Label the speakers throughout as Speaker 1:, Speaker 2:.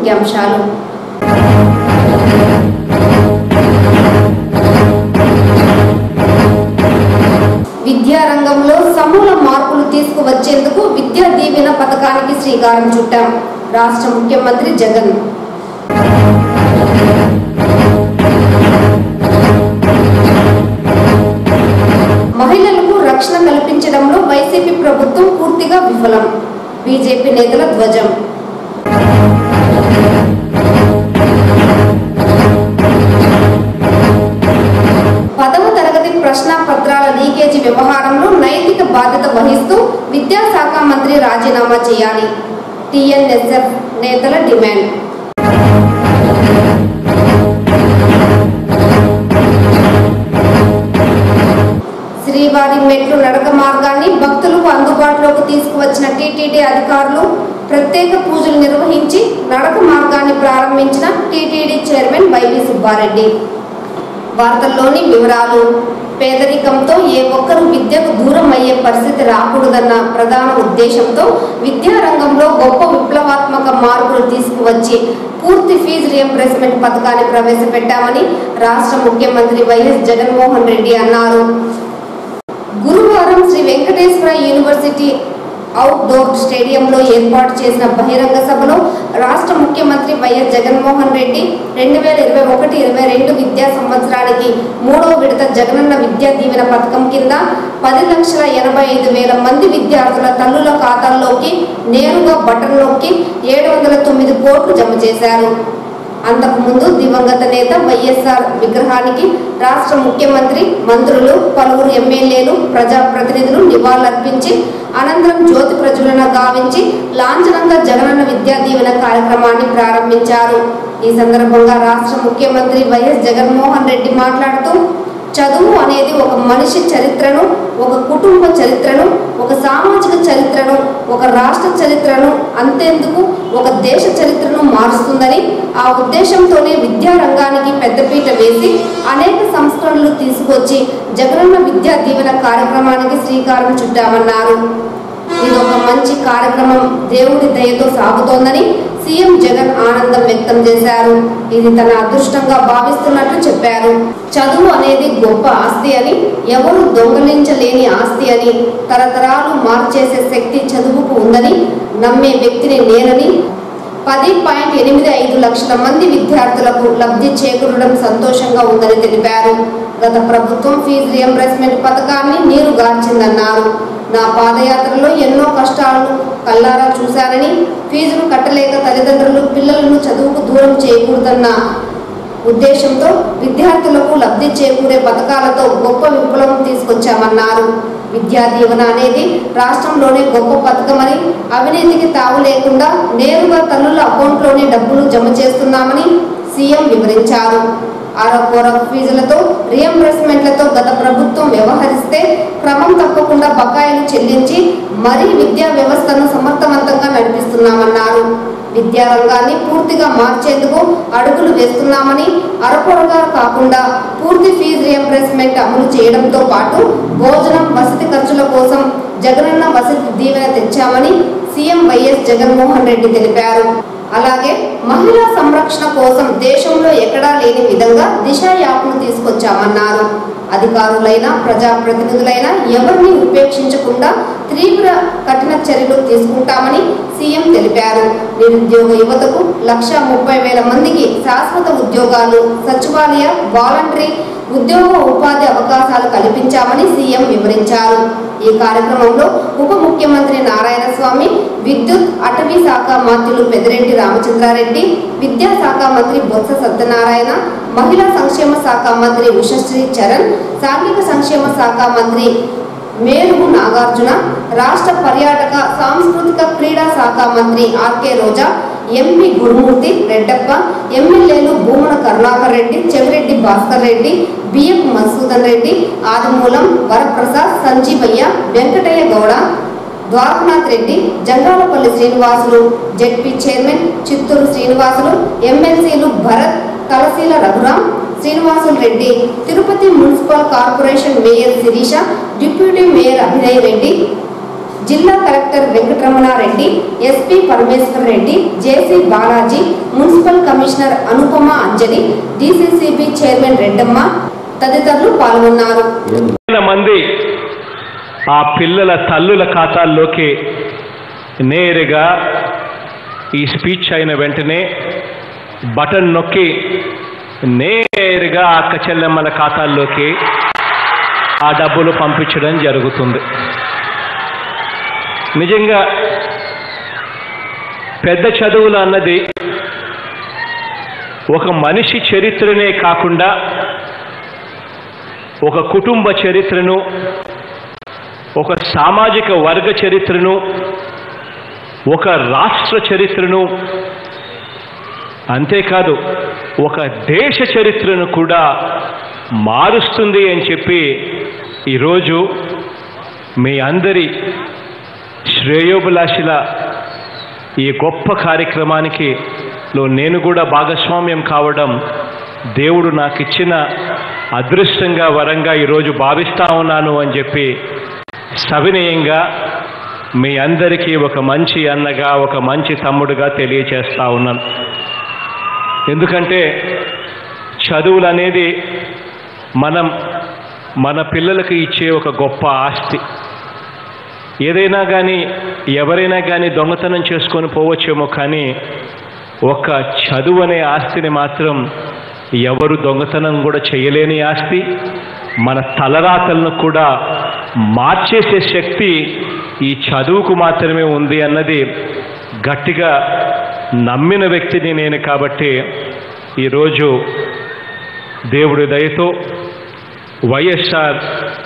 Speaker 1: ముఖ్యాంశాలు విద్యారంగంలో సమూల మార్పులు తీసుకువచ్చేందుకు విద్యా దీవెన పథకానికి శ్రీకారం చుట్టాం రాష్ట్ర ముఖ్యమంత్రి జగన్ మహిళలకు రక్షణ కల్పించడంలో వైసీపీ ప్రభుత్వం పూర్తిగా విఫలం బీజేపీ నేతల ధ్వజం పదవ తరగతి ప్రశ్న పత్రాల లీకేజీ వ్యవహారంలో నైతిక బాధ్యత వహిస్తూ విద్యాశాఖ మంత్రి రాజీనామా చేయాలి టీఎన్ఎస్ఎఫ్ నేతల డిమాండ్ శ్రీవారి మెట్లు నడక మార్గాన్ని భక్తులకు అందుబాటులోకి తీసుకువచ్చిన టీటీడీ అధికారులు ప్రత్యేక పూజలు నిర్వహించి నడక మార్గాన్ని ప్రారంభించిన టీటీడీ చైర్మన్ వైవి సుబ్బారెడ్డి వార్తల్లోని వివరాలు పేదరికంతో ఏ ఒక్కరు విద్యకు దూరం అయ్యే పరిస్థితి రాకూడదన్న ప్రధాన ఉద్దేశంతో విద్యారంగంలో గొప్ప విప్లవాత్మక మార్పులు తీసుకువచ్చి పూర్తి ఫీజు రియంబర్స్మెంట్ పథకాన్ని ప్రవేశపెట్టామని రాష్ట్ర ముఖ్యమంత్రి వైఎస్ జగన్మోహన్ రెడ్డి అన్నారు గురువారం శ్రీ వెంకటేశ్వర యూనివర్సిటీ అవుట్డోర్ స్టేడియంలో ఏర్పాటు చేసిన బహిరంగ సభలో రాష్ట్ర ముఖ్యమంత్రి వైఎస్ జగన్మోహన్ రెడ్డి రెండు వేల ఇరవై ఒకటి ఇరవై రెండు విద్యా సంవత్సరానికి మూడవ విడత జగనన్న విద్యా దీవెన పథకం కింద పది లక్షల ఎనభై ఐదు వేల మంది విద్యార్థుల తల్లుల ఖాతాల్లోకి నేరుగా బటన్ నొక్కి ఏడు వందల తొమ్మిది కోట్లు జమ చేశారు అంతకుముందు దివంగత నేత వైఎస్ఆర్ విగ్రహానికి రాష్ట్ర ముఖ్యమంత్రి మంత్రులు పలువురు ఎమ్మెల్యేలు ప్రజాప్రతినిధులు నివాళులర్పించి అనంతరం జ్యోతి ప్రజ్వలన గావించి లాంఛనంగా జగనన్న విద్యా దీవెన కార్యక్రమాన్ని ప్రారంభించారు ఈ సందర్భంగా రాష్ట్ర ముఖ్యమంత్రి వైఎస్ జగన్మోహన్ రెడ్డి మాట్లాడుతూ చదువు అనేది ఒక మనిషి చరిత్రను ఒక కుటుంబ చరిత్రను ఒక సామాజిక చరిత్రను ఒక రాష్ట్ర చరిత్రను అంతేందుకు ఒక దేశ చరిత్రను మారుస్తుందని ఆ ఉద్దేశంతోనే విద్యా రంగానికి పెద్దపీట వేసి అనేక సంస్కరణలు తీసుకొచ్చి జగనన్న విద్యా దీవెన కార్యక్రమానికి శ్రీకారం చుట్టామన్నారు ఇది ఒక మంచి కార్యక్రమం దేవుడి దయతో సాగుతోందని సీఎం జగన్ ఆనందం వ్యక్తం చేశారు ఇది తన అదృష్టంగా భావిస్తున్నట్లు చెప్పారు చదువు అనేది గొప్ప ఆస్తి అని ఎవరు దొంగలించలేని ఆస్తి అని తరతరాలు మార్చేసే శక్తి చదువుకు ఉందని నమ్మే వ్యక్తిని నేనని పది పాయింట్ ఎనిమిది ఐదు లక్షల మంది విద్యార్థులకు లబ్ధి చేకూరడం సంతోషంగా ఉందని తెలిపారు గత ప్రభుత్వం ఫీజు రియంబర్స్మెంట్ పథకాన్ని నీరు గార్చిందన్నారు నా పాదయాత్రలో ఎన్నో కష్టాలను కల్లారా చూశానని ఫీజును కట్టలేక తల్లిదండ్రులు పిల్లలను చదువుకు దూరం చేయకూడదన్న ఉద్దేశంతో విద్యార్థులకు లబ్ధి చేకూరే పథకాలతో గొప్ప విప్లవం తీసుకొచ్చామన్నారు విద్యా దీవెన అనేది రాష్ట్రంలోనే గొప్ప పథకమని అవినీతికి తావు లేకుండా నేరుగా తల్లుల అకౌంట్లోనే డబ్బులు జమ చేస్తున్నామని సీఎం వివరించారు ఆరోగ్య ఫీజులతో రియంబర్స్మెంట్లతో గత ప్రభుత్వం వ్యవహరిస్తే క్రమం తప్పకుండా బకాయిలు చెల్లించి మరీ విద్యా వ్యవస్థను సమర్థవంతంగా నడిపిస్తున్నామన్నారు విద్యారంగాన్ని పూర్తిగా మార్చేందుకు అడుగులు వేస్తున్నామని అరకొరగా కాకుండా పూర్తి ఫీజు రియంబర్స్మెంట్ అమలు చేయడంతో పాటు భోజనం వసతి ఖర్చుల కోసం జగనన్న వసతి దీవెన తెచ్చామని సీఎం వైఎస్ జగన్మోహన్ రెడ్డి తెలిపారు అలాగే మహిళా సంరక్షణ కోసం దేశంలో ఎక్కడా లేని విధంగా దిశ యాప్ను తీసుకొచ్చామన్నారు అధికారులైన ప్రజాప్రతినిధులైన ఎవరిని ఉపేక్షించకుండా తీవ్ర కఠిన చర్యలు తీసుకుంటామని సీఎం తెలిపారు నిరుద్యోగ యువతకు లక్ష ముప్పై వేల మందికి శాశ్వత ఉద్యోగాలు సచివాలయ వాలంటరీ ఉద్యోగ ఉపాధి అవకాశాలు కల్పించామని సీఎం వివరించారు ఈ కార్యక్రమంలో ఉప ముఖ్యమంత్రి నారాయణ స్వామి విద్యుత్ అటవీ శాఖ మంత్రులు పెదిరెడ్డి రామచంద్రారెడ్డి విద్యాశాఖ మంత్రి బొత్స సత్యనారాయణ మహిళా సంక్షేమ శాఖ మంత్రి ఉషశ్రీ చరణ్ సాంఘిక సంక్షేమ శాఖ మంత్రి మేలుగు నాగార్జున రాష్ట్ర పర్యాటక సాంస్కృతిక క్రీడా శాఖ మంత్రి ఆర్కే రోజా ఎంపీ గురుమూర్తి రెడ్డప్ప ఎమ్మెల్యేలు Bhumana Karunakar Reddy Chevireddy Bhaskar Reddy BM Madhusudan Reddy Adimulam Varaprasad Sanjeevaiah Venkataiah Gowda Dwarakanath Reddy Jangalapalli Srinivasulu ZP chairman Chittoor Srinivasulu ఎమ్మెల్సీలు Bharath Talaseela Raghuram Srinivasulu Reddy Tirupati municipal corporation mayor Sirisha deputy mayor Abhinay Reddy జిల్లా collector Venkataramanareddy SP Parameshwar Reddy JC Balaji municipal commissioner Anupama Anjali DCCB chairman Reddamma తదితరులు పాల్గొన్నారు
Speaker 2: వేల మంది ఆ పిల్లల తల్లుల ఖాతాల్లోకి నేరుగా ఈ స్పీచ్ అయిన వెంటనే బటన్ నొక్కి నేరుగా అక్క చెల్లెమ్మల ఖాతాల్లోకి ఆ డబ్బులు పంపించడం జరుగుతుంది నిజంగా పెద్ద చదువులు అన్నది ఒక మనిషి చరిత్రనే కాకుండా ఒక కుటుంబ చరిత్రను ఒక సామాజిక వర్గ చరిత్రను ఒక రాష్ట్ర చరిత్రను అంతేకాదు ఒక దేశ చరిత్రను కూడా మారుస్తుంది అని చెప్పి ఈరోజు మీ అందరి శ్రేయోభిలాషుల ఈ గొప్ప కార్యక్రమానికి లో నేను కూడా భాగస్వామ్యం కావడం దేవుడు నాకు ఇచ్చిన అదృష్టంగా వరంగా ఈరోజు భావిస్తా ఉన్నాను అని చెప్పి సవినయంగా మీ అందరికీ ఒక మంచి అన్నగా ఒక మంచి తమ్ముడుగా తెలియచేస్తా ఉన్నాను ఎందుకంటే చదువులు అనేది మనం మన పిల్లలకు ఇచ్చే ఒక గొప్ప ఆస్తి ఏదైనా కానీ ఎవరైనా కానీ దొంగతనం చేసుకొని పోవచ్చేమో కానీ ఒక చదువు అనే ఆస్తిని మాత్రం ఎవరు దొంగతనం కూడా చేయలేని ఆస్తి మన తలరాతలను కూడా మార్చేసే శక్తి ఈ చదువుకు మాత్రమే ఉంది అన్నది గట్టిగా నమ్మిన వ్యక్తిని నేను కాబట్టి ఈరోజు దేవుడి దయతో వైఎస్ఆర్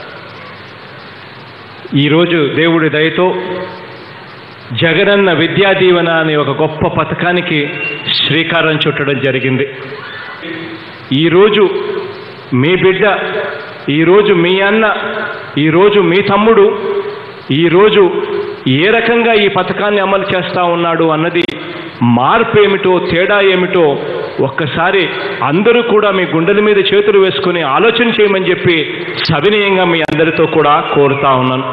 Speaker 2: ఈరోజు దేవుడి దయతో జగనన్న విద్యా దీవెన అనే ఒక గొప్ప పథకానికి శ్రీకారం చుట్టడం జరిగింది ఈరోజు మీ బిడ్డ ఈరోజు మీ అన్న ఈరోజు మీ తమ్ముడు ఈరోజు ఏ రకంగా ఈ పథకాన్ని అమలు చేస్తా ఉన్నాడు అన్నది మార్పు ఏమిటో తేడా ఏమిటో ఒక్కసారి అందరూ కూడా మీ గుండెల మీద చేతులు వేసుకుని ఆలోచన చేయమని చెప్పి సవినయంగా మీ అందరితో కూడా కోరుతా ఉన్నాను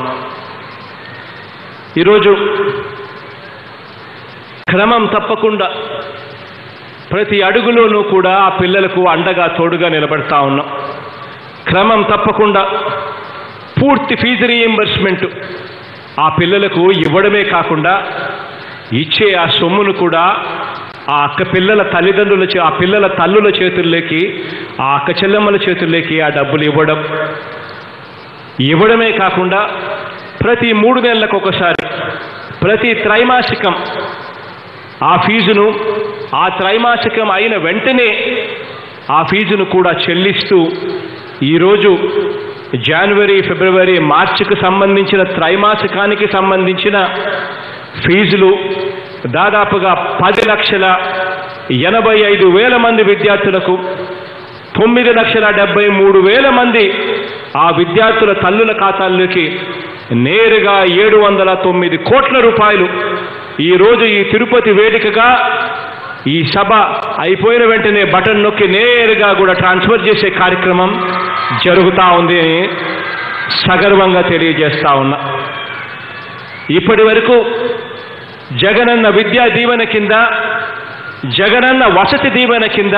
Speaker 2: ఈరోజు క్రమం తప్పకుండా ప్రతి అడుగులోనూ కూడా ఆ పిల్లలకు అండగా తోడుగా నిలబడతా ఉన్నాం క్రమం తప్పకుండా పూర్తి ఫీజు రీఎంబర్స్మెంట్ ఆ పిల్లలకు ఇవ్వడమే కాకుండా ఇచ్చే ఆ సొమ్మును కూడా ఆ అక్క పిల్లల తల్లిదండ్రుల చే ఆ పిల్లల తల్లుల చేతుల్లోకి ఆ అక్క చెల్లెమ్మల చేతుల్లోకి ఆ డబ్బులు ఇవ్వడం ఇవ్వడమే కాకుండా ప్రతి మూడు నెలలకు ఒకసారి ప్రతి త్రైమాసికం ఆ ఫీజును ఆ త్రైమాసికం అయిన వెంటనే ఆ ఫీజును కూడా చెల్లిస్తూ ఈరోజు జనవరి ఫిబ్రవరి మార్చికి సంబంధించిన త్రైమాసికానికి సంబంధించిన ఫీజులు దాదాపుగా పది లక్షల ఎనభై ఐదు వేల మంది విద్యార్థులకు తొమ్మిది లక్షల డెబ్బై మూడు వేల మంది ఆ విద్యార్థుల తల్లుల ఖాతాల్లోకి నేరుగా ఏడు వందల తొమ్మిది కోట్ల రూపాయలు ఈరోజు ఈ తిరుపతి వేదికగా ఈ సభ అయిపోయిన వెంటనే బటన్ నొక్కి నేరుగా కూడా ట్రాన్స్ఫర్ చేసే కార్యక్రమం జరుగుతూ ఉంది అని సగర్వంగా తెలియజేస్తా ఉన్నా ఇప్పటి వరకు జగనన్న విద్యా దీవెన కింద జగనన్న వసతి దీవెన కింద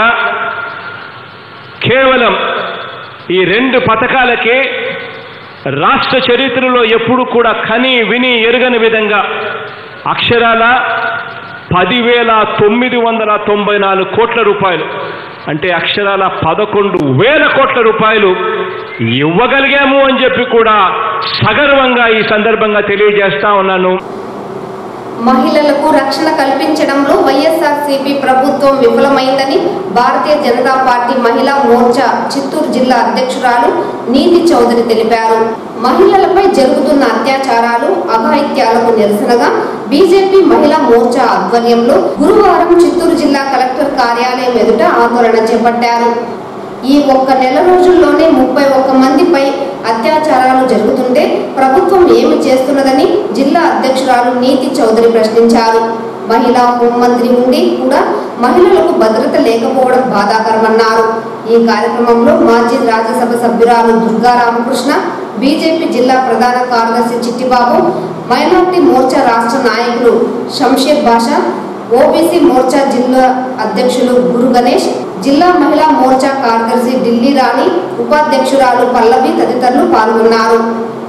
Speaker 2: కేవలం ఈ రెండు పథకాలకే రాష్ట్ర చరిత్రలో ఎప్పుడు కూడా కని విని ఎరుగని విధంగా అక్షరాల పదివేల తొమ్మిది వందల తొంభై నాలుగు కోట్ల రూపాయలు అంటే అక్షరాల పదకొండు వేల కోట్ల రూపాయలు ఇవ్వగలిగాము అని చెప్పి కూడా సగర్వంగా ఈ సందర్భంగా తెలియజేస్తా ఉన్నాను
Speaker 1: మహిళలకు రక్షణ కల్పించడంలో వైఎస్ఆర్సీపీ ప్రభుత్వం విఫలమైందని భారతీయ జనతా పార్టీ మహిళా మోర్చా చిత్తూరు జిల్లా అధ్యక్షురాలు నీతి చౌదరి తెలిపారు మహిళలపై జరుగుతున్న అత్యాచారాలు అఘాయిత్యాలకు నిరసనగా బీజేపీ మహిళా మోర్చా ఆధ్వర్యంలో గురువారం చిత్తూరు జిల్లా కలెక్టర్ కార్యాలయం ఎదుట ఆందోళన చేపట్టారు ఈ ఒక్క నెల రోజుల్లోనే ముప్పై ఒక్క మందిపై అత్యాచారాలు జరుగుతుంటే ప్రభుత్వం ఏమి చేస్తున్నదని జిల్లా అధ్యక్షురాలు నీతి చౌదరి ప్రశ్నించారు మహిళా హోంమంత్రి ఉండి కూడా మహిళలకు భద్రత లేకపోవడం బాధాకరమన్నారు ఈ కార్యక్రమంలో మాజీ రాజ్యసభ సభ్యురాలు దుర్గా రామకృష్ణ బీజేపీ జిల్లా ప్రధాన కార్యదర్శి చిట్టిబాబు మైనార్టీ మోర్చా రాష్ట్ర నాయకులు షంషేర్ బాషా ఓబీసీ మోర్చా జిల్లా అధ్యక్షులు గురు గణేష్ జిల్లా మహిళా మోర్చా కార్యదర్శి ఢిల్లీ రాణి ఉపాధ్యక్షురాలు పల్లవి తదితరులు పాల్గొన్నారు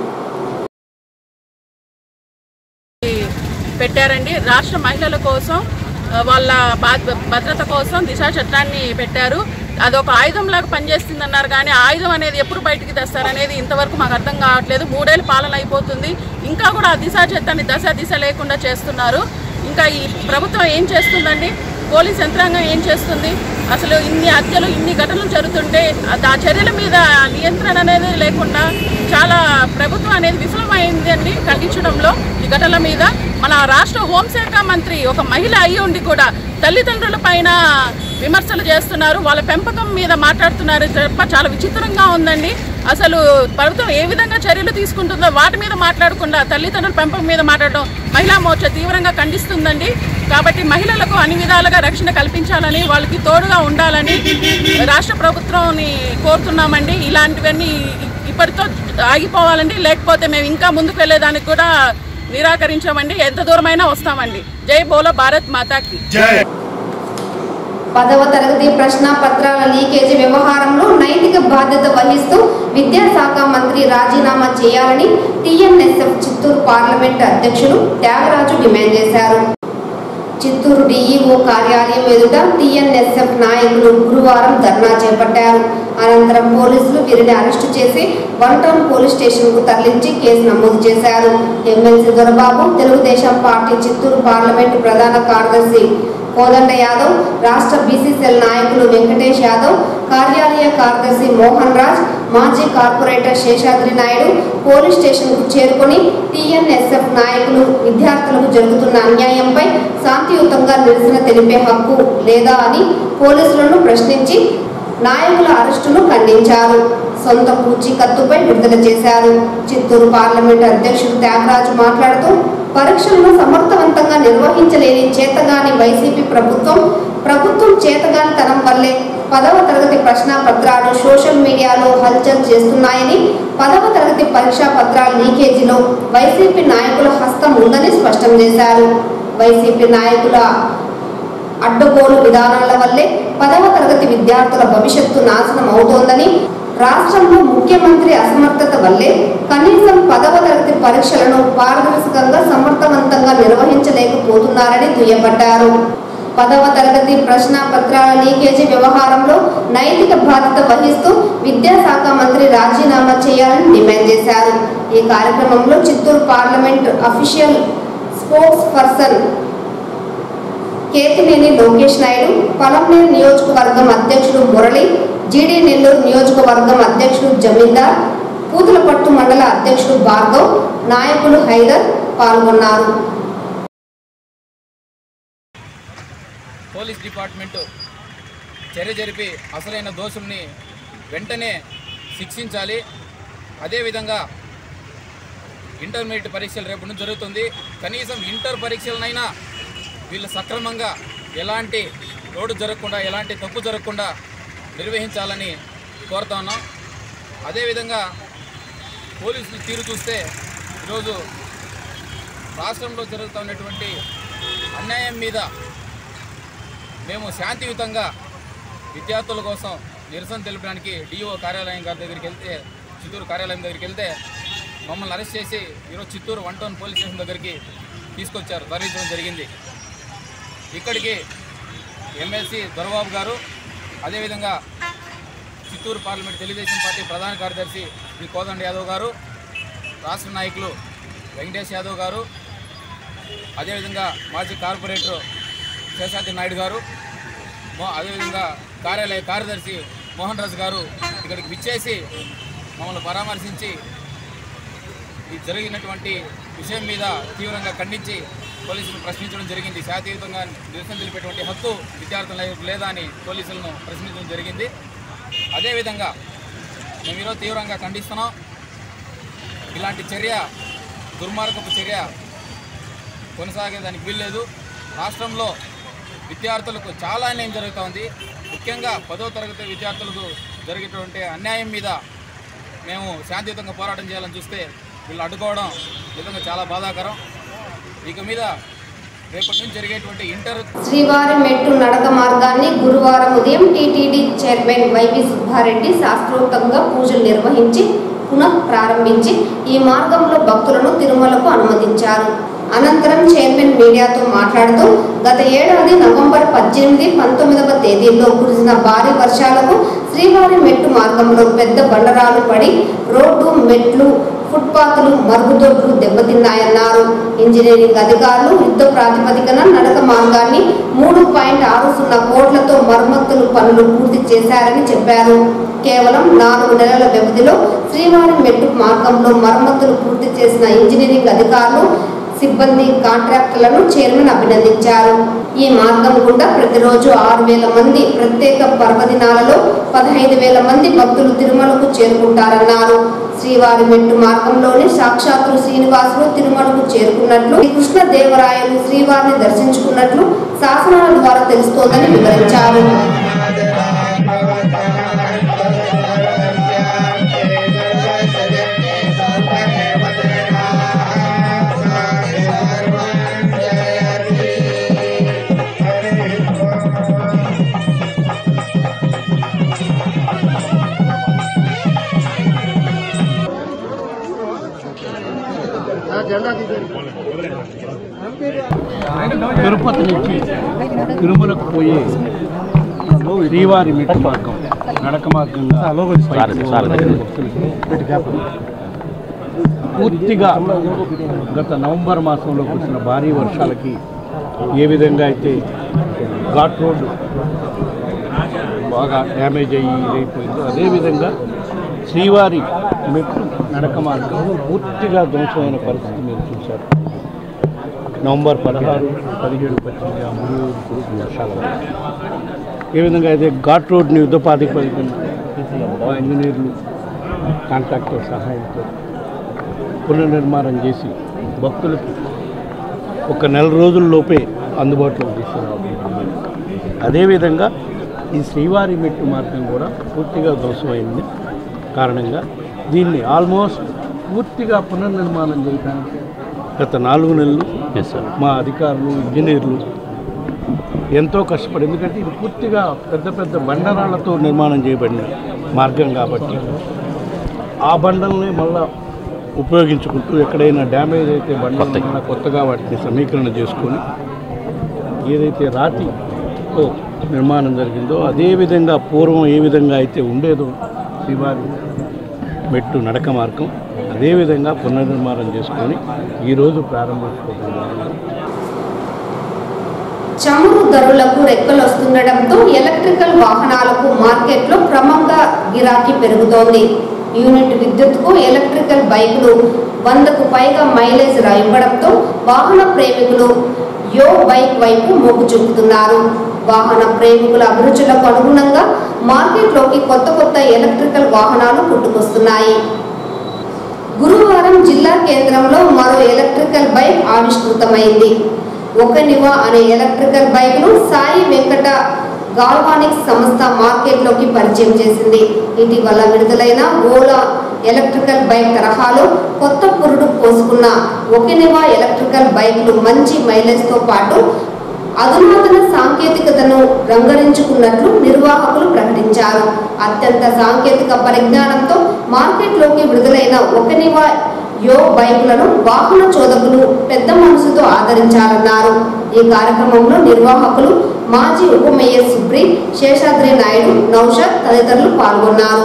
Speaker 3: పెట్టారండి రాష్ట్ర మహిళల కోసం ఆ, వాళ్ళ భా- భద్రత కోసం దిశా చట్టాన్ని పెట్టారు అదొక ఆయుధంలాగా పనిచేస్తుంది అన్నారు కానీ ఆ ఆయుధం అనేది ఎప్పుడు బయటికి తెస్తారనేది ఇంతవరకు మాకు అర్థం కావట్లేదు మూడేళ్ళు పాలన అయిపోతుంది ఇంకా కూడా ఆ దిశా చట్టాన్ని దశ దిశ లేకుండా చేస్తున్నారు ఇంకా ఈ ప్రభుత్వం ఏం చేస్తుందండి పోలీస్ యంత్రాంగం ఏం చేస్తుంది అసలు ఇన్ని హత్యలు ఇన్ని ఘటనలు జరుగుతుంటే ఆ ఆ చర్యల మీద నియంత్రణ అనేది లేకుండా చాలా ప్రభుత్వం అనేది విఫలమైంది అండి ఖండించడంలో ఈ ఘటనల మీద మన రాష్ట్ర హోంశాఖ మంత్రి ఒక మహిళ అయి ఉండి కూడా తల్లిదండ్రుల పైన విమర్శలు చేస్తున్నారు వాళ్ళ పెంపకం మీద మాట్లాడుతున్నారు తప్ప చాలా విచిత్రంగా ఉందండి అసలు ప్రభుత్వం ఏ విధంగా చర్యలు తీసుకుంటుందో వాటి మీద మాట్లాడకుండా తల్లిదండ్రుల పెంపకం మీద మాట్లాడడం మహిళా మోర్చా తీవ్రంగా ఖండిస్తుందండి కాబట్టి మహిళలకు అన్ని విధాలుగా రక్షణ కల్పించాలని వాళ్ళకి తోడుగా ఉండాలని రాష్ట్ర ప్రభుత్వాన్ని కోరుతున్నామండి ఇలాంటివన్నీ ఇప్పటితో ఆగిపోవాలండి లేకపోతే మేము ఇంకా ముందుకు వెళ్ళేదానికి కూడా నిరాకరించామండి ఎంత దూరమైనా వస్తామండి జై బోలో భారత్ మాతాకి
Speaker 1: పదవ తరగతి ప్రశ్న పత్రాల లీకేజీ వ్యవహారంలో నైతిక బాధ్యత వహిస్తూ విద్యాశాఖ మంత్రి రాజీనామా చేయాలని టీఎన్ఎస్ఎఫ్ చిత్తూరు పార్లమెంట్ అధ్యక్షులు త్యాగరాజు డిమాండ్ చేశారు చిత్తూరు డీఈఓ కార్యాలయం ఎదుట టీఎన్ఎస్ఎఫ్ నాయకులు గురువారం ధర్నా చేపట్టారు అనంతరం పోలీసులు వీరిని అరెస్టు చేసి వన్ టౌన్ పోలీస్ స్టేషన్ కు తరలించి కేసు నమోదు చేశారు MLC Dorababu Telugu Desam party Chittoor parliament ప్రధాన కార్యదర్శి కోదండ యాదవ్ రాష్ట్ర బీసీసీఎల్ నాయకులు వెంకటేష్ యాదవ్ కార్యాలయ కార్యదర్శి మోహన్ రాజ్ మాజీ corporator Seshadri Naidu police station కు చేరుకొని టీఎన్ఎస్ఎఫ్ నాయకులు విద్యార్థులకు జరుగుతున్న అన్యాయంపై శాంతియుతంగా నిరసన తెలిపే హక్కు లేదా అని పోలీసులను ప్రశ్నించి నాయకుల అరెస్టును ఖండించారు సొంత పూచీకత్తుపై విడుదల చేశారు చిత్తూరు పార్లమెంటు అధ్యక్షుడు త్యాగరాజు మాట్లాడుతూ పరీక్షలను సమర్థవంతంగా నిర్వహించలేని చేతగాని వైసీపీ ప్రభుత్వం ప్రభుత్వం చేతగానితనం వల్లే పదవ తరగతి ప్రశ్న పత్రాలు సోషల్ మీడియాలో హల్చల్ చేస్తున్నాయని పదవ తరగతి పరీక్షా పత్రాల లీకేజీలో వైసీపీ నాయకుల హస్తం ఉందని స్పష్టం చేశారు వైసీపీ నాయకుల అడ్డుగోలు విధానాల వల్లే పదవ తరగతి విద్యార్థుల భవిష్యత్తు నాశనం అవుతోందని రాష్ట్రంలో ముఖ్యమంత్రి అసమర్థత వల్లే కనీసం పదవ తరగతి పరీక్షలను పారదర్శకంగా సమర్థవంతంగా నిర్వహించలేకపోతున్నారని దుయ్యబట్టారు పదవ తరగతి ప్రశ్న పత్రాల లీకేజీ వ్యవహారంలో నైతిక బాధ్యత వహిస్తూ విద్యాశాఖ మంత్రి రాజీనామా చేయాలని డిమాండ్ చేశారు ఈ కార్యక్రమంలో Chittoor parliament official spokesperson Ketineni Lokesh Naidu Palamaner నియోజకవర్గం అధ్యక్షుడు మురళి జీడీ నెల్లూరు నియోజకవర్గం అధ్యక్షుడు జమీందార్ పూతలపట్టు మండల అధ్యక్షుడు భార్గవ్ నాయకులు హైదర్ పాల్గొన్నారు
Speaker 4: పోలీస్ డిపార్ట్మెంటు చర్య జరిపి అసలైన దోషుల్ని వెంటనే శిక్షించాలి అదేవిధంగా ఇంటర్మీడియట్ పరీక్షలు రేపు నుంచి జరుగుతుంది కనీసం ఇంటర్ పరీక్షలనైనా వీళ్ళు సక్రమంగా ఎలాంటి లోటు జరగకుండా ఎలాంటి తప్పు జరగకుండా నిర్వహించాలని కోరుతా ఉన్నాం అదేవిధంగా పోలీసులు తీరు చూస్తే ఈరోజు రాష్ట్రంలో జరుగుతున్నటువంటి అన్యాయం మీద మేము శాంతియుతంగా విద్యార్థుల కోసం నిరసన తెలపడానికి డిఓ కార్యాలయం గారి దగ్గరికి వెళ్తే చిత్తూరు కార్యాలయం దగ్గరికి వెళ్తే మమ్మల్ని అరెస్ట్ చేసి ఈరోజు Chittoor one town police station దగ్గరికి తీసుకొచ్చారు తరలించడం జరిగింది ఇక్కడికి ఎమ్మెల్సీ దొరబాబు గారు అదేవిధంగా చిత్తూరు పార్లమెంట్ తెలుగుదేశం పార్టీ ప్రధాన కార్యదర్శి శ్రీ కోదండ యాదవ్ గారు రాష్ట్ర నాయకులు వెంకటేష్ యాదవ్ గారు అదేవిధంగా మాజీ కార్పొరేటర్ శేషాద్రి నాయుడు గారు మో- అదేవిధంగా కార్యాలయ కార్యదర్శి మోహన్ రాజు గారు ఇక్కడికి విచ్చేసి మమ్మల్ని పరామర్శించి ఈ జరిగినటువంటి విషయం మీద తీవ్రంగా ఖండించి పోలీసులను ప్రశ్నించడం జరిగింది శాంతియుతంగా నిరసన తెలిపేటువంటి హక్కు విద్యార్థులకు లేదా అని పోలీసులను ప్రశ్నించడం జరిగింది అదేవిధంగా మేము ఈరోజు తీవ్రంగా ఖండిస్తున్నాం ఇలాంటి చర్య దుర్మార్గపు చర్య కొనసాగేదానికి వీల్లేదు రాష్ట్రంలో విద్యార్థులకు చాలా అన్యాయం జరుగుతూ ఉంది ముఖ్యంగా పదో తరగతి విద్యార్థులకు జరిగేటువంటి అన్యాయం మీద మేము శాంతియుతంగా పోరాటం చేయాలని చూస్తే వీళ్ళు అడ్డుకోవడం నిజంగా చాలా బాధాకరం ఇక మీద రేపటి నుంచి జరిగేటువంటి ఇంటర్
Speaker 1: శ్రీవారి మెట్టు నడక మార్గాన్ని గురువారం ఉదయం టీటీడీ చైర్మన్ వైవి సుబ్బారెడ్డి శాస్త్రోక్తంగా పూజలు నిర్వహించి పునః ప్రారంభించి ఈ మార్గంలో భక్తులను తిరుమలకు అనుమతించారు అనంతరం చైర్మన్ మీడియాతో మాట్లాడుతూ గత ఏడాది నవంబర్ పద్దెనిమిది పంతొమ్మిదవ తేదీల్లో కురిసిన భారీ వర్షాలకు శ్రీవారి మెట్టు మార్గంలో పెద్ద బండరాలు పడి రోడ్డు మెట్లు ఫుట్పాత్లు మరుగుదొడ్లు దెబ్బతిన్నాయన్నారు ఇంజనీరింగ్ అధికారులు యుద్ధ ప్రాతిపదికన నడక మార్గాన్ని మూడు పాయింట్ ఆరు సున్నా కోట్లతో మరమ్మతులు పనులు పూర్తి చేశారని చెప్పారు కేవలం నాలుగు నెలల వ్యవధిలో శ్రీవారి మెట్టు మార్గంలో మరమ్మతులు పూర్తి చేసిన ఇంజనీరింగ్ అధికారులు సిబ్బంది కాంట్రాక్టర్లను చైర్మన్ అభినందించారు ఈ మార్గం గుండా ప్రతిరోజు ఆరు వేల మంది ప్రత్యేక పర్వదినాలలో పదహైదు వేల మంది భక్తులు తిరుమలకు చేరుకుంటారన్నారు శ్రీవారి మెట్టు మార్గంలోని సాక్షాత్తు శ్రీనివాసులు తిరుమలకు చేరుకున్నట్లు కృష్ణదేవరాయలు శ్రీవారిని దర్శించుకున్నట్లు శాసనాల ద్వారా తెలుస్తోందని వివరించారు
Speaker 5: తిరుపతి నుంచి తిరుమలకు పోయే శ్రీవారి మెట్టు మార్గం నడక మార్గంగా పైకి పోవడానికి భక్తులకి పూర్తిగా గత నవంబర్ మాసంలో కురిసిన భారీ వర్షాలకి ఏ విధంగా అయితే ఘాట్ రోడ్డు బాగా డ్యామేజ్ అయ్యి ఇదైపోయిందో అదేవిధంగా శ్రీవారి మెట్టు నడక మార్గం పూర్తిగా ధ్వంసమైన పరిస్థితి మీరు చూశారు నవంబర్ పదహారు పదిహేడు పద్దెనిమిది ఆ మూడు రోజులు కురిసిన వర్షాల వల్ల ఏ విధంగా అయితే ఘాట్ రోడ్ని యుద్ధ ప్రాతిపదికన మా ఇంజనీర్లు కాంట్రాక్టర్ సహాయంతో పునర్నిర్మాణం చేసి భక్తులకు ఒక నెల రోజుల్లోపే అందుబాటులోకి తీసుకురావడం అదేవిధంగా ఈ శ్రీవారి మెట్టు మార్గం కూడా పూర్తిగా ధ్వంసమైంది కారణంగా దీన్ని ఆల్మోస్ట్ పూర్తిగా పునర్నిర్మాణం చేయడానికి గత నాలుగు నెలలు మా అధికారులు ఇంజనీర్లు ఎంతో కష్టపడి ఎందుకంటే ఇది పూర్తిగా పెద్ద పెద్ద బండరాళ్లతో నిర్మాణం చేయబడిన మార్గం కాబట్టి ఆ బండల్ని మళ్ళా ఉపయోగించుకుంటూ ఎక్కడైనా డ్యామేజ్ అయితే బండలు మళ్ళా కొత్తగా వాటిని సమీకరణ చేసుకొని ఏదైతే రాతితో నిర్మాణం జరిగిందో అదే విధంగా పూర్వం ఏ విధంగా అయితే ఉండేదో శ్రీవారి మెట్టు నడక మార్గం అదేవిధంగా పునర్నిర్మాణం చేసుకొని ఈరోజు ప్రారంభించుకోబోతున్నాం
Speaker 1: చమురు ధరలకు రెక్కలొస్తుండటంతో ఎలక్ట్రికల్ వాహనాలకు మార్కెట్లో క్రమంగా గిరాకీ పెరుగుతోంది యూనిట్ విద్యుత్కు ఎలక్ట్రికల్ బైకులు వందకు పైగా మైలేజ్ రా- ఇవ్వడంతో వాహన ప్రేమికులు యో బైక్ వైపు మొగ్గు చూపుతున్నారు వాహన ప్రేమికుల అభిరుచులకు అనుగుణంగా మార్కెట్లోకి కొత్త కొత్త ఎలక్ట్రికల్ వాహనాలు పుట్టుకొస్తున్నాయి గురువారం జిల్లా కేంద్రంలో మరో ఎలక్ట్రికల్ బైక్ ఆవిష్కృతమైంది ఒకనివా అనే ఎలక్ట్రికల్ బైక్ ను సాయి వెంకట గాల్వానిక్స్ సంస్థ మార్కెట్లోకి పరిచయం చేసింది ఇటీవల విడుదలైన ఓలా ఎలక్ట్రికల్ బైక్ తరహాలో కొత్త పురుడు పోసుకున్న ఒకనివా ఎలక్ట్రికల్ బైక్లు మంచి మైలేజ్తో పాటు అధునాతన సాంకేతికతను రంగరించుకున్నట్లు నిర్వాహకులు ప్రకటించారు అత్యంత సాంకేతిక పరిజ్ఞానంతో మార్కెట్లోకి విడుదలైన ఒకనివా యో బైకులను వాహన చోదకులు పెద్ద మనసుతో ఆదరించారన్నారు ఈ కార్యక్రమంలో నిర్వాహకులు మాజీ ఉప మేయర్ సుబ్రి శేషాద్రి నాయుడు నౌషద్ తదితరులు పాల్గొన్నారు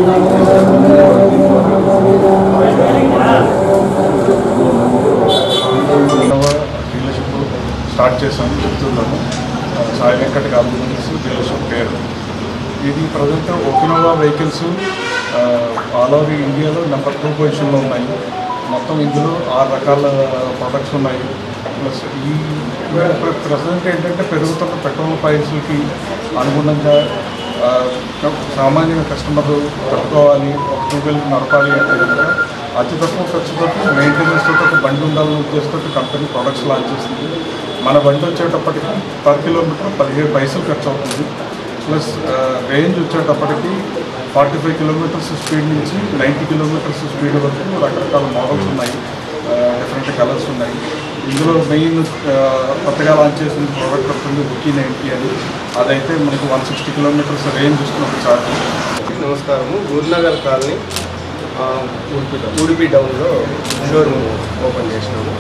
Speaker 6: డీలర్షిప్ స్టార్ట్ చేశాము చిత్తూరులోను సాయి వెంకట గార్మెంట్స్ డీలర్షిప్ పేరు ఇది present Okinawa vehicles all over ఇండియాలో నెంబర్ టూ పొజిషన్లో ఉన్నాయి మొత్తం ఇందులో ఆరు రకాల ప్రొడక్ట్స్ ఉన్నాయి ప్లస్ ఈ ప్రజెంట్ ఏంటంటే పెరుగుతున్న పెట్రోల్ ప్రైస్లకి అనుగుణంగా ఆ, సామాన్య కస్టమర్ తట్టుకోవాలి ఒక టూ వీలర్ నడపాలి అంటే కనుక అతి తక్కువ ఖర్చుతో మెయింటెనెన్స్ తోటి ఒక బండి ఉండాలని ఉద్దేశంతో కంపెనీ ప్రొడక్ట్స్ లాంచ్ చేసింది మన బండి వచ్చేటప్పటికి పర్ కిలోమీటర్ పదిహేడు పైసలు ఖర్చు అవుతుంది ప్లస్ రేంజ్ వచ్చేటప్పటికి ఫార్టీ ఫైవ్ కిలోమీటర్స్ స్పీడ్ నుంచి నైంటీ కిలోమీటర్స్ స్పీడ్ వరకు రకరకాల మోడల్స్ ఉన్నాయి డిఫరెంట్ కలర్స్ ఉన్నాయి ఇందులో మెయిన్ కొత్తగా లాంచ్ చేసిన ప్రోడక్ట్ వస్తుంది బుకీ నైంటీ అని అదైతే మనకు వన్ సిక్స్టీ కిలోమీటర్స్ రేంజ్ వస్తుంది ఒక ఛార్జ్
Speaker 7: నమస్కారము గురునగర్ కాలనీ ఆ, ఉడిపి డౌన్లో షోరూమ్ ఓపెన్ చేసినాము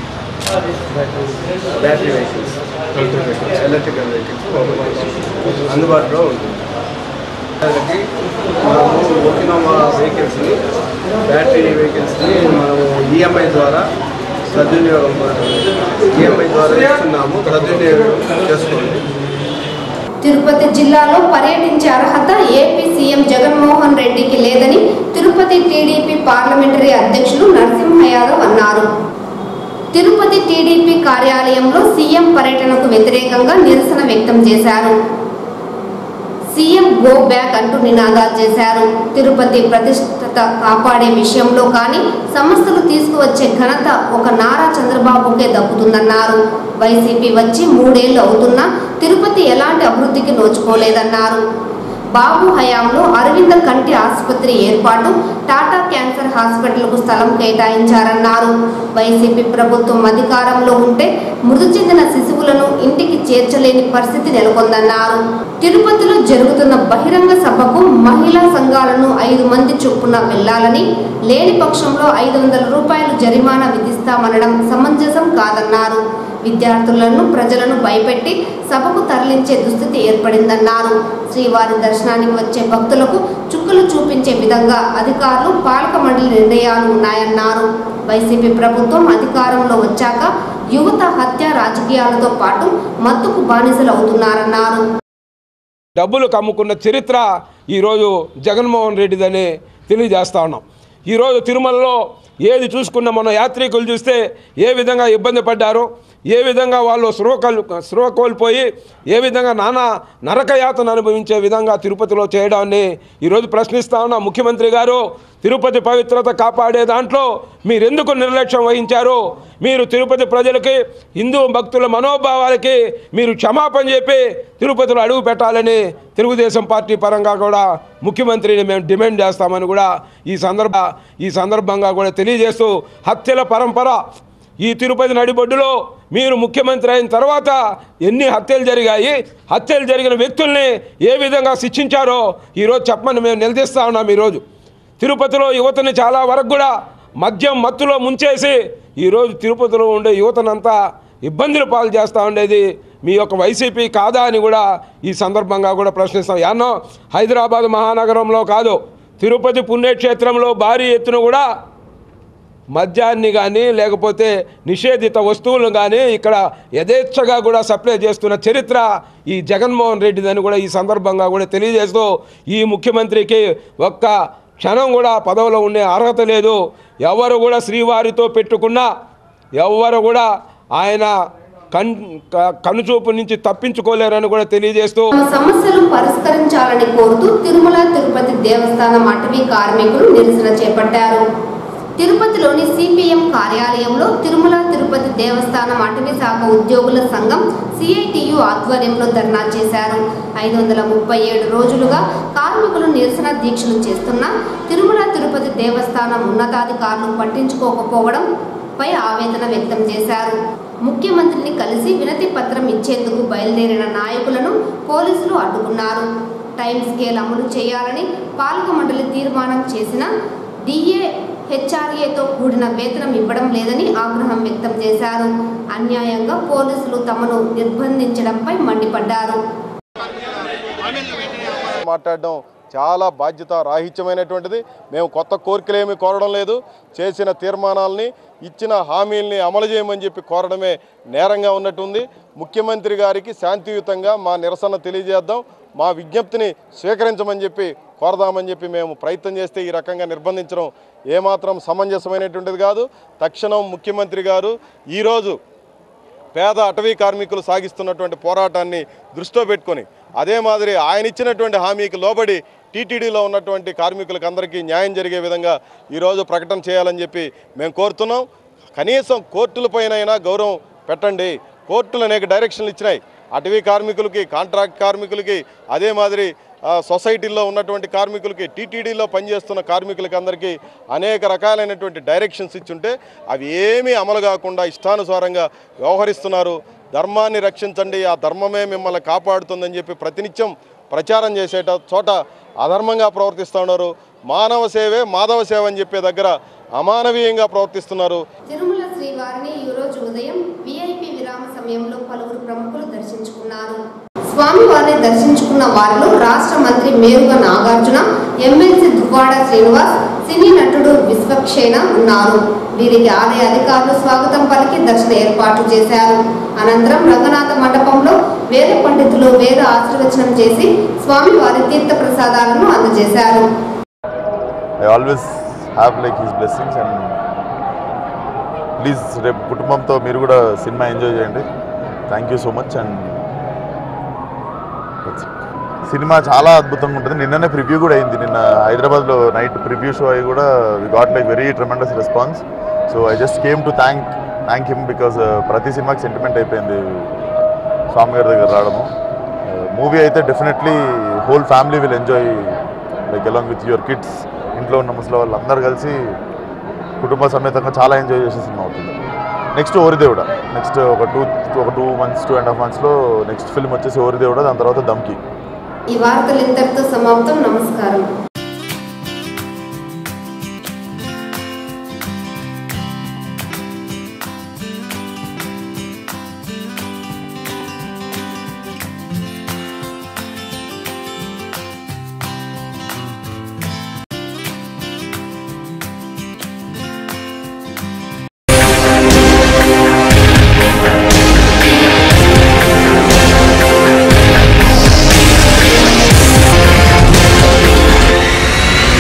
Speaker 7: battery vehicles electrical vehicles open చేసి అందుబాటులో ఉంటుంది వాళ్ళకి మనము ఓకినోవా వెహికల్స్ని బ్యాటరీ వెహికల్స్ని మనము ఈఎంఐ ద్వారా సద్వినియోగం ఈఎంఐ ద్వారా ఇస్తున్నాము సద్వినియోగం చేసుకోండి
Speaker 1: తిరుపతి జిల్లాలో పర్యటించే అర్హత ఏపీ సీఎం జగన్మోహన్ రెడ్డికి లేదని తిరుపతి టీడీపీ పార్లమెంటరీ అధ్యక్షులు నరసింహ యాదవ్ అన్నారు తిరుపతి టీడీపీ కార్యాలయంలో సీఎం పర్యటనకు వ్యతిరేకంగా నిరసన వ్యక్తం చేశారు సీఎం గో బ్యాక్ అంటూ నినాదాలు చేశారు తిరుపతి ప్రతిష్టత కాపాడే విషయంలో కానీ సంస్థలు తీసుకువచ్చే ఘనత ఒక నారా చంద్రబాబుకే దక్కుతుందన్నారు వైసీపీ వచ్చి మూడేళ్లు అవుతున్నా తిరుపతి ఎలాంటి అభివృద్ధికి నోచుకోలేదన్నారు బాబు హయాంలో అరవింద కంటి ఆసుపత్రి ఏర్పాటు టాటా క్యాన్సర్ హాస్పిటల్కు స్థలం కేటాయించారన్నారు వైసీపీ ప్రభుత్వం అధికారంలో ఉంటే మృతి చెందిన శిశువులను ఇంటికి చేర్చలేని పరిస్థితి నెలకొందన్నారు తిరుపతిలో జరుగుతున్న బహిరంగ సభకు మహిళా సంఘాలను ఐదు మంది చొప్పున వెళ్లాలని లేని పక్షంలో ఐదు వందల రూపాయలు జరిమానా విధిస్తామనడం సమంజసం కాదన్నారు విద్యార్థులను ప్రజలను భయపెట్టి సభకు తరలించే దుస్థితి ఏర్పడిందన్నారు శ్రీవారి దర్శనానికి వచ్చే భక్తులకు చుక్కలు చూపించే విధంగా అధికారులు పాలక మండలి నిర్ణయాలు ఉన్నాయన్నారు వైసీపీ ప్రభుత్వం అధికారంలో వచ్చాక యువత హత్య రాజకీయాలతో పాటు మత్తుకు బానిసలు అవుతున్నారన్నారు
Speaker 8: డబ్బులు కమ్ముకున్న చరిత్ర ఈరోజు జగన్మోహన్ రెడ్డిదని తెలియజేస్తా ఉన్నాం ఈరోజు తిరుమలలో ఏది చూసుకున్న మన యాత్రికులు చూస్తే ఏ విధంగా ఇబ్బంది పడ్డారో ఏ విధంగా వాళ్ళు స్పృహ కల్- స్పృహ కోల్పోయి ఏ విధంగా నానా నరకయాతను అనుభవించే విధంగా తిరుపతిలో చేయడాన్ని ఈరోజు ప్రశ్నిస్తా ఉన్నా ముఖ్యమంత్రి గారు తిరుపతి పవిత్రత కాపాడే దాంట్లో మీరెందుకు నిర్లక్ష్యం వహించారు మీరు తిరుపతి ప్రజలకి హిందూ భక్తుల మనోభావాలకి మీరు క్షమాపణ చెప్పి తిరుపతిలో అడుగు పెట్టాలని తెలుగుదేశం పార్టీ పరంగా కూడా ముఖ్యమంత్రిని మేము డిమాండ్ చేస్తామని కూడా ఈ సందర్భ ఈ సందర్భంగా కూడా తెలియజేస్తూ హత్యల పరంపర ఈ తిరుపతి నడిబొడ్డులో మీరు ముఖ్యమంత్రి అయిన తర్వాత ఎన్ని హత్యలు జరిగాయి హత్యలు జరిగిన వ్యక్తుల్ని ఏ విధంగా శిక్షించారో ఈరోజు చెప్పమని మేము నిలదీస్తా ఉన్నాం ఈరోజు తిరుపతిలో యువతని చాలా వరకు కూడా మద్యం మత్తులో ముంచేసి ఈరోజు తిరుపతిలో ఉండే యువతనంతా ఇబ్బందులు పాలు చేస్తూ ఉండేది మీ యొక్క వైసీపీ కాదా అని కూడా ఈ సందర్భంగా కూడా ప్రశ్నిస్తాం యాన్నో హైదరాబాద్ మహానగరంలో కాదు తిరుపతి పుణ్యక్షేత్రంలో భారీ ఎత్తున కూడా మద్యాన్ని కానీ లేకపోతే నిషేధిత వస్తువులను కానీ ఇక్కడ యథేచ్ఛగా కూడా సప్లై చేస్తున్న చరిత్ర ఈ జగన్మోహన్ రెడ్డిదని కూడా ఈ సందర్భంగా కూడా తెలియజేస్తూ ఈ ముఖ్యమంత్రికి ఒక్క క్షణం కూడా పదవిలో ఉండే అర్హత లేదు ఎవరు కూడా శ్రీవారితో పెట్టుకున్నా ఎవరు కూడా ఆయన కన్ క- కనుచూపు నుంచి తప్పించుకోలేరని కూడా తెలియజేస్తూ
Speaker 1: తమ సమస్యలు పరిష్కరించాలని కోరుతూ తిరుమల తిరుపతి దేవస్థానం అటవీ కార్మికులు నిరసన చేపట్టారు తిరుపతిలోని సిపిఎం కార్యాలయంలో తిరుమల తిరుపతి దేవస్థానం అటవీ శాఖ ఉద్యోగుల సంఘం సిఐటియు ఆధ్వర్యంలో ధర్నా చేశారు ఐదు వందల ముప్పై ఏడు రోజులుగా కార్మికులు నిరసన దీక్షలు చేస్తున్నా తిరుమల తిరుపతి దేవస్థానం ఉన్నతాధికారులు పట్టించుకోకపోవడం పై ఆవేదన వ్యక్తం చేశారు ముఖ్యమంత్రిని కలిసి వినతి పత్రం ఇచ్చేందుకు బయలుదేరిన నాయకులను పోలీసులు అడ్డుకున్నారు టైం స్కేల్ అమలు చేయాలని పాలక మండలి తీర్మానం చేసిన డిఏ హెచ్ఆర్ఏతో కూడిన వేతనం ఇవ్వడం లేదని ఆగ్రహం వ్యక్తం చేశారు అన్యాయంగా పోలీసులు తమను నిర్బంధించడంపై మండిపడ్డారు
Speaker 9: మాట్లాడడం చాలా బాధ్యత రాహిత్యమైనటువంటిది మేము కొత్త కోరికలేమి కోరడం లేదు చేసిన తీర్మానాలని ఇచ్చిన హామీల్ని అమలు చేయమని చెప్పి కోరడమే నేరంగా ఉన్నట్టుంది ముఖ్యమంత్రి గారికి శాంతియుతంగా మా నిరసన తెలియజేద్దాం మా విజ్ఞప్తిని స్వీకరించమని చెప్పి కోరదామని చెప్పి మేము ప్రయత్నం చేస్తే ఈ రకంగా నిర్బంధించడం ఏమాత్రం సమంజసమైనటువంటిది కాదు తక్షణం ముఖ్యమంత్రి గారు ఈరోజు పేద అటవీ కార్మికులు సాగిస్తున్నటువంటి పోరాటాన్ని దృష్టిలో పెట్టుకొని అదే మాదిరి ఆయన ఇచ్చినటువంటి హామీకి లోబడి టీటీడీలో ఉన్నటువంటి కార్మికులకు అందరికీ న్యాయం జరిగే విధంగా ఈరోజు ప్రకటన చేయాలని చెప్పి మేము కోరుతున్నాం కనీసం కోర్టులపైనైనా గౌరవం పెట్టండి కోర్టులు అనేక డైరెక్షన్లు ఇచ్చినాయి అటవీ కార్మికులకి కాంట్రాక్ట్ కార్మికులకి అదే మాదిరి ఆ, సొసైటీల్లో ఉన్నటువంటి కార్మికులకి టీటీడీలో పనిచేస్తున్న కార్మికులకి అందరికీ అనేక రకాలైనటువంటి డైరెక్షన్స్ ఇచ్చుంటే అవి ఏమీ అమలు కాకుండా ఇష్టానుసారంగా వ్యవహరిస్తున్నారు ధర్మాన్ని రక్షించండి ఆ ధర్మమే మిమ్మల్ని కాపాడుతుందని చెప్పి ప్రతినిత్యం ప్రచారం చేసేట చోట అధర్మంగా ప్రవర్తిస్తూ ఉన్నారు మానవ సేవే మాధవ సేవ అని చెప్పే దగ్గర అమానవీయంగా ప్రవర్తిస్తున్నారు
Speaker 1: తిరుమల శ్రీవారిని ఈ రోజు ఉదయం విఐపి విరామ సమయంలో పలువురు ప్రముఖులు దర్శించుకున్నారు స్వామివారిని దర్శించుకున్న వారిలో రాష్ట్ర మంత్రి మేరుగ నాగార్జున ఎమ్మెల్సీ దువ్వాడ శ్రీనివాస్ సినీ నటుడు విశ్వక్షేణ ఉన్నారు వీరికి ఆలయ అధికారులు స్వాగతం పలికి దర్శన ఏర్పాట్లు చేశారు అనంతరం రంగనాథ మండపంలో వేద పండితులు వేద ఆశీర్వచనం చేసి స్వామివారి తీర్థ ప్రసాదాలను అందజేశారు
Speaker 10: I always have like his blessings and please రేపు కుటుంబంతో మీరు కూడా సినిమా ఎంజాయ్ చేయండి thank you so much and cinema చాలా అద్భుతంగా ఉంటుంది నిన్ననే ప్రివ్యూ కూడా అయింది నిన్న హైదరాబాద్లో నైట్ ప్రివ్యూ షో అయ్యి కూడా we got like very tremendous response so I just came to thank thank him because ప్రతి సినిమాకి సెంటిమెంట్ అయిపోయింది స్వామి గారి దగ్గర రావడము మూవీ అయితే definitely whole family will enjoy like along with your kids ఇంట్లో ఉన్న ముసలి వాళ్ళు అందరూ కలిసి కుటుంబ సమేతంగా చాలా ఎంజాయ్ చేసే సినిమా అవుతుంది నెక్స్ట్ ఓరిదేవుడ నెక్స్ట్ ఒక టూ ఒక two months two and half మంత్స్లో నెక్స్ట్ ఫిల్మ్ వచ్చేసి ఓరిదేవుడ దాని తర్వాత దమ్కి
Speaker 1: ఈ వార్తలు ఇంతటితో సమాప్తం నమస్కారం